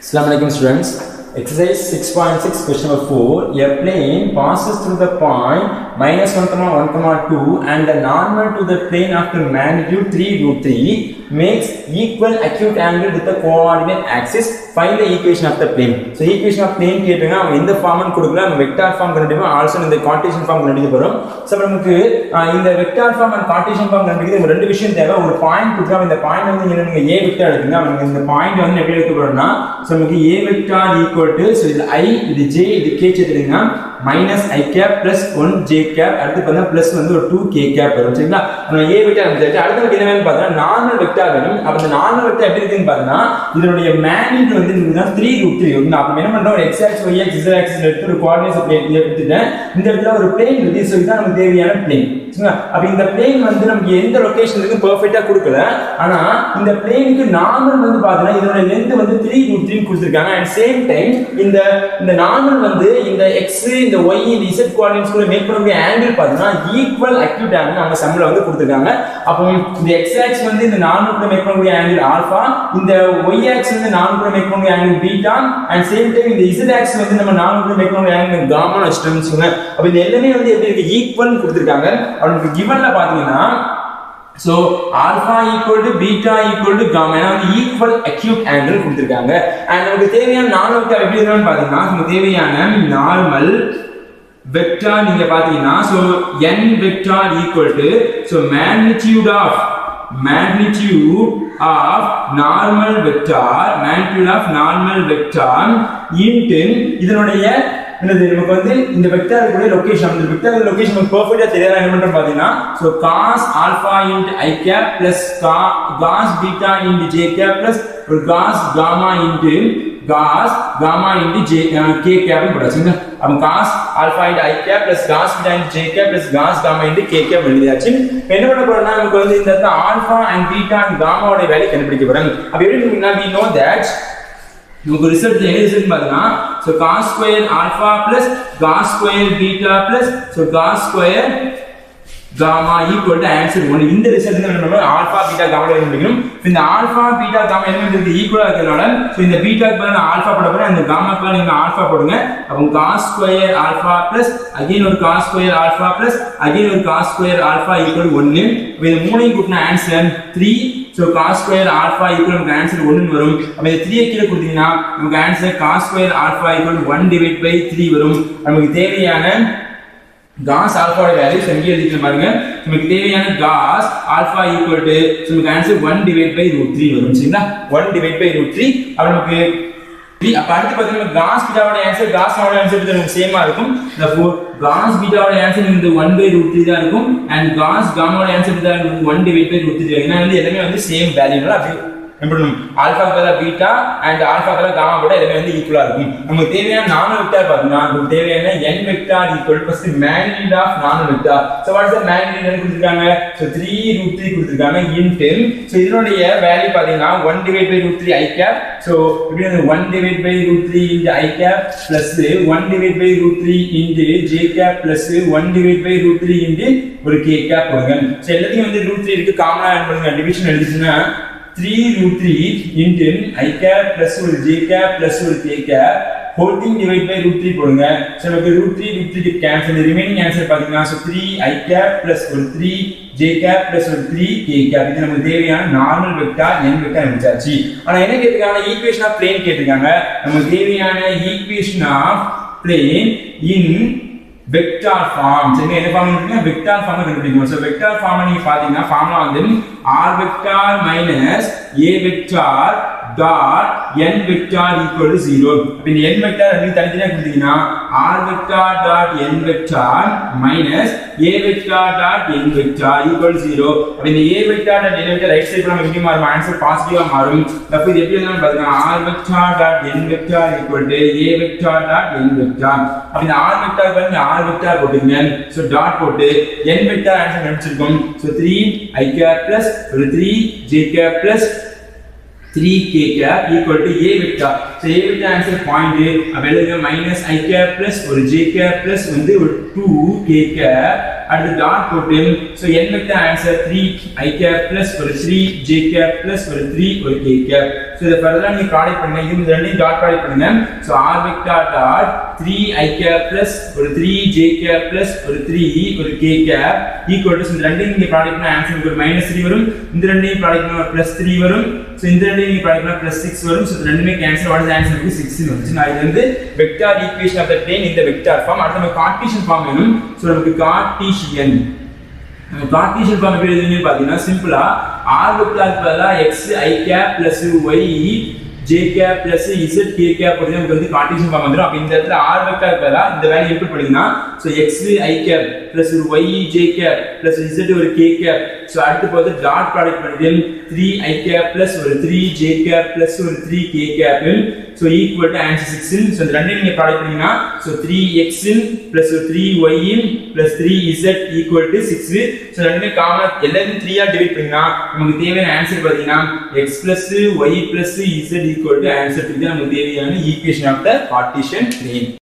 Assalamu alaikum students. Exercise 6.6 question number 4. A plane passes through the point minus 1, comma 1, comma 2 and the normal to the plane after magnitude 3 root 3 makes equal acute angle with the coordinate axis. Find the equation of the plane. So equation of plane கேட்டுங்க அவன் எந்த ஃபார்ம்னு கொடுக்கல நம்ம vector form கண்டுபிடிப்போம் also இந்த Cartesian form கண்டுபிடிக்க போறோம் ஸோ நமக்கு ஆஹ், இந்த vector form and Cartesian form கண்டுபிடிக்க நமக்கு ரெண்டு விஷயம் தேவை ஒரு பாயிண்ட் கொடுத்தா இந்த பாயிண்ட் வந்து நீங்க நீங்க ஏ வெக்டார் எடுத்துங்க அவனுக்கு இந்த பாயிண்ட் வந்து எப்படி எடுக்க போறோம்னா ஸோ நமக்கு a vector equal to so இது ஐ இது ஜே இது கே எடுத்துங்க minus i cap plus one j cap அடுத்து பார்த்தா பிளஸ் வந்து ஒரு டூ கே கேப் வரும் சரிங்களா நம்ம ஏ வெக்டார் எடுத்தாச்சு அடுத்த நமக்கு என்ன வேணும் பார்த்தா நார்மல் வெக்டார் வேணும் அப்போ இந்த நார்மல் வெக்டார் எப்படி இருக்குன்னு பார்த்தீங்கன்னா இதனுடைய மேக்னிட் வந்து இருக்குன்னா த்ரீ ரூட் த்ரீ வந்து அப்போ என்ன பண்றோம் ஒரு x axis y axis z axis எடுத்து ஒரு கோஆர்டினேட்ஸ் பிளேன் எடுத்துட்டேன் இந்த இடத்துல ஒரு பிளேன் இருக்கு ஸோ இதுதான் நமக்கு தேவையான பிளேன் சரிங்களா அப்போ இந்த பிளேன் வந்து நமக்கு எந்த லொகேஷன் இருக்கு பெர்ஃபெக்ட்டா கொடுக்கல ஆனா இந்த பிளேனுக்கு நார்மல் வந்து பார்த்தீங்கன்னா இதோட லென்த் வந்து த்ரீ ரூட் த்ரீ கொடுத்துருக்காங்க அண்ட் சேம் டைம் இந்த இந்த நார்மல் வந்து இந்த எக்ஸ் இந்த ஒய் இந்த இசட் கோஆர்டினேட்ஸ் கூட மேக் பண்ணக்கூடிய ஆங்கிள் பார்த்தீங்கன்னா ஈக்குவல் அக்யூட் ஆங்கிள் நம்ம சம்மில் வந்து கொடுத்துருக்காங்க அப்போ இந்த எக்ஸ் ஆக்ஸ் வந்து இந்த நார்மல் கூட மேக் பண்ணக்கூடிய ஆங்கிள் ஆல்ஃபா இந்த ஒய் ஆக்ஸ் வந்து நார்மல் கூட மேக் பண்ணக்கூடிய angle beta and same time இந்த இசட் ஆக்ஸ் வந்து நம்ம நார்மல் கூட மேக் பண்ணக்கூடிய ஆங்கிள் காமா வச்சுட்டோம்னு வச்சுக்கோங்க அப்போ இது எல்லாமே வந்து எப்படி இருக்கு ஈக்குவல் கொடுத்துருக்காங்க அவனுக்கு கிவன்ல பார்த்தீங்கன்னா so alpha equal to beta equal to gamma ஏன்னா வந்து ஈக்குவல் அக்யூட் ஆங்கிள் கொடுத்துருக்காங்க அண்ட் நமக்கு தேவையான நார்மல் வெக்டார் எப்படி இருக்கணும்னு பார்த்தீங்கன்னா நமக்கு தேவையான நார்மல் வெக்டார் நீங்க பாத்தீங்கன்னா so n vector equal to so magnitude of magnitude of normal vector magnitude of normal vector into இதனுடைய என்னது நமக்கு வந்து இந்த வெக்டார் கூட லொகேஷன் இந்த வெக்டார் லொகேஷன் நமக்கு பெர்ஃபெக்ட்டா தெரியாத என்ன பண்றோம் பாத்தீங்கன்னா so cos alpha into i cap plus cos beta into j cap plus ஒரு cos gamma into cos gamma into j k cap னு போட்டாச்சுங்க அப்ப cos alpha into i cap plus cos beta into j cap plus cos gamma into k cap எழுதியாச்சு இப்ப என்ன பண்ண போறோம்னா நமக்கு வந்து இந்த இடத்துல ஆல்பா அண்ட் பீட்டா அண்ட் காமாவோட வேல்யூ கண்டுபிடிக்க போறோம் அப்ப எப்படி இருக்குன்னா we know that நமக்கு ரிசல்ட் என்ன ரிசல்ட் பார்த்தீங்கன்னா so cos square alpha plus cos square beta plus so cos square gamma equal to answer ஒன்று இந்த ரிசல்ட் என்ன பண்ணணும் ஆல்ஃபா பீட்டா காமா கண்டுபிடிக்கணும் இந்த ஆல்ஃபா பீட்டா காமா எலிமெண்ட் இருக்கு ஈக்குவலா இருக்கிறதுனால ஸோ இந்த பீட்டாக்கு பதிலா நான் ஆல்ஃபா போட போறேன் இந்த காமாக்கு பதிலா நீங்க ஆல்ஃபா போடுங்க அப்போ cos square alpha plus again ஒரு cos square alpha plus again ஒரு காஸ் ஸ்கொயர் ஆல்ஃபா ஈக்குவல் ஒன்று இப்போ இந்த மூணையும் கூட்டின answer three so cos square alpha equal நமக்கு ஆன்சர் ஒன்று வரும் அப்போ இந்த த்ரீ கீழே கொடுத்தீங்கன்னா நமக்கு answer cos square alpha equal one divide by three வரும் நமக்கு தேவையான காஸ் ஆல்பாவோட வேல்யூ எங்கே எழுதிக்கலாம் பாருங்க நமக்கு தேவையான காஸ் ஆல்பா ஈக்குவல் டு நமக்கு answer one divide by root three வரும் சரிங்களா one divide by root three அப்போ நமக்கு த்ரீ அப்போ அடுத்து பார்த்தீங்கன்னா காஸ் பீட்டாவோட ஆன்சர் காஸ் ஆவோட ஆன்சர் நமக்கு சேமா இருக்கும் இந்த ஃபோர் காஸ் பீட்டாவோட ஆன்சர் இந்த ஒன் பை ரூட் த்ரீ தான் இருக்கும் அண்ட் காஸ் காமாவோட ஆன்சர் தான் one divide by root three ஏன்னா வந்து எல்லாமே வந்து சேம் வேல்யூனால அப்படி எப்படி ஆல்பா பதிலா பீட்டா அண்ட் ஆல்பா பதிலா காமா போட்டா எல்லாமே வந்து ஈக்குவலா இருக்கும் நமக்கு தேவையான நானோ வெக்டார் பார்த்தீங்கன்னா நமக்கு தேவையான n vector equal first magnitude of நானோ vector so what is the magnitude என்ன கொடுத்திருக்காங்க சோ 3 ரூட் 3 கொடுத்திருக்காங்க இன்டு சோ இதனுடைய வேல்யூ பாத்தீங்கன்னா 1 divide by root 3 i cap so இப்படி வந்து 1 divide by root 3 into i cap plus 1 divide by root 3 into j cap plus 1 divide by root 3 into ஒரு k cap போடுங்க so எல்லாத்தையும் வந்து root 3 இருக்கு காமனா ஆட் பண்ணுங்க டிவிஷன் எழுதிச்சுன்னா 3 root 3 into i cap plus ஒரு j cap plus ஒரு k cap whole thing divide by root 3 போடுங்க so நமக்கு root 3 root 3 cancel the remaining answer பாத்தீங்கன்னா so 3 i cap plus ஒரு 3 j cap plus ஒரு 3 k cap இது நமக்கு தேவையான நார்மல் வெக்டார் n வெக்டார் முடிச்சாச்சு ஆனா என்ன கேட்டிருக்காங்க ஈக்குவேஷன் ஆஃப் பிளேன் கேட்டிருக்காங்க நமக்கு தேவையான equation of plane in vector form சரி என்ன ஃபார்ம் இருக்குன்னா வெக்டார் ஃபார்ம் கண்டுபிடிக்கணும் ஸோ வெக்டார் ஃபார்ம் நீங்க பாத்தீங்கன்னா ஃபார்முலா வந்து r vector minus a vector dot n vector equal to zero அப்ப இந்த n வெக்டார் அப்படி தனித்தனியா கொடுத்தீங்கன்னா r vector dot n vector minus a vector dot n vector equal zero அப்ப இந்த a vector dot n vector right side நம்ம எப்படி மாறும் ஆன்சர் பாசிட்டிவா மாறும் அப்ப இது எப்படி எழுதலாம் பாத்தீங்கன்னா r vector dot n vector equal to a vector dot n vector அப்ப இந்த r வெக்டார் பாருங்க r வெக்டார் போட்டுங்க சோ டாட் போட்டு n வெக்டார் ஆன்சர் கண்டுபிடிச்சிருக்கோம் சோ 3 i கேப் பிளஸ் ஒரு 3 j cap plus 3k cap equal to a vector. So a vector answer point அப்ப எழுதுங்க minus i cap plus ஒரு j cap plus வந்து ஒரு 2k cap அடுத்து dot போட்டு so n vector answer 3 i cap plus ஒரு 3 j cap plus ஒரு 3 ஒரு k cap ஸோ இதை ஃபர்தரா நீங்க ப்ராடக்ட் பண்ணுங்க இது இந்த ரெண்டையும் டாட் ப்ராடக்ட் பண்ணுங்க so r vector dot three i cap plus ஒரு த்ரீ ஜே கேப் பிளஸ் ஒரு த்ரீ ஒரு கே கேப் ஈக்குவல் டு இந்த ரெண்டையும் நீங்க ப்ராடக்ட் பண்ண ஆன்சர் ஒரு மைனஸ் த்ரீ வரும் இந்த ரெண்டையும் ப்ராடக்ட் பண்ண பிளஸ் த்ரீ வரும் ஸோ இந்த ரெண்டையும் நீங்க ப்ராடக்ட் பண்ண பிளஸ் சிக்ஸ் வரும் ஸோ இது ரெண்டுமே கேன்சல் வாட் இஸ் ஆன்சர் வந்து சிக்ஸ் வந்துச்சு நான் இது வந்து vector equation of the plane இந்த வெக்டார் ஃபார்ம் அடுத்து நம்ம கார்ட்டீசியன் ஃபார்ம் வேணும் ஸோ நமக்கு கார்ட்டீசியன் நம்ம கார்ட்டீசியன் ஃபார்ம் எப்படி எழுதுன்னு பார்த்தீங்கன்னா சிம்பிளா ஆர் வெக்டார் பதிலாக x i cap plus y j cap plus z k cap போட்டு நமக்கு வந்து கார்ட்டீசியன் ஃபார்ம் வந்துடும் அப்போ இந்த இடத்துல ஆர் வெக்டார் பதிலாக இந்த வேல்யூ எப்படி படிங்கன்னா so x i cap plus ஒரு y j cap plus z ஒரு கே கேப் ஸோ அடுத்து பார்த்து டாட் ப்ராடக்ட் பண்ணிட்டு த்ரீ ஐ கேப் பிளஸ் ஒரு த்ரீ ஜே கேப் பிளஸ் ஒரு three k cap so equal to answer six so இந்த ரெண்டையும் நீங்க ப்ராடக்ட் பண்ணீங்கன்னா so three x plus three y plus three z equal to six so ரெண்டுமே common எல்லாத்தையும் த்ரீயா divide பண்ணீங்கன்னா நமக்கு தேவையான ஆன்சர் பார்த்தீங்கன்னா x plus y plus z equal to answer நமக்கு தேவையான equation of the partition plane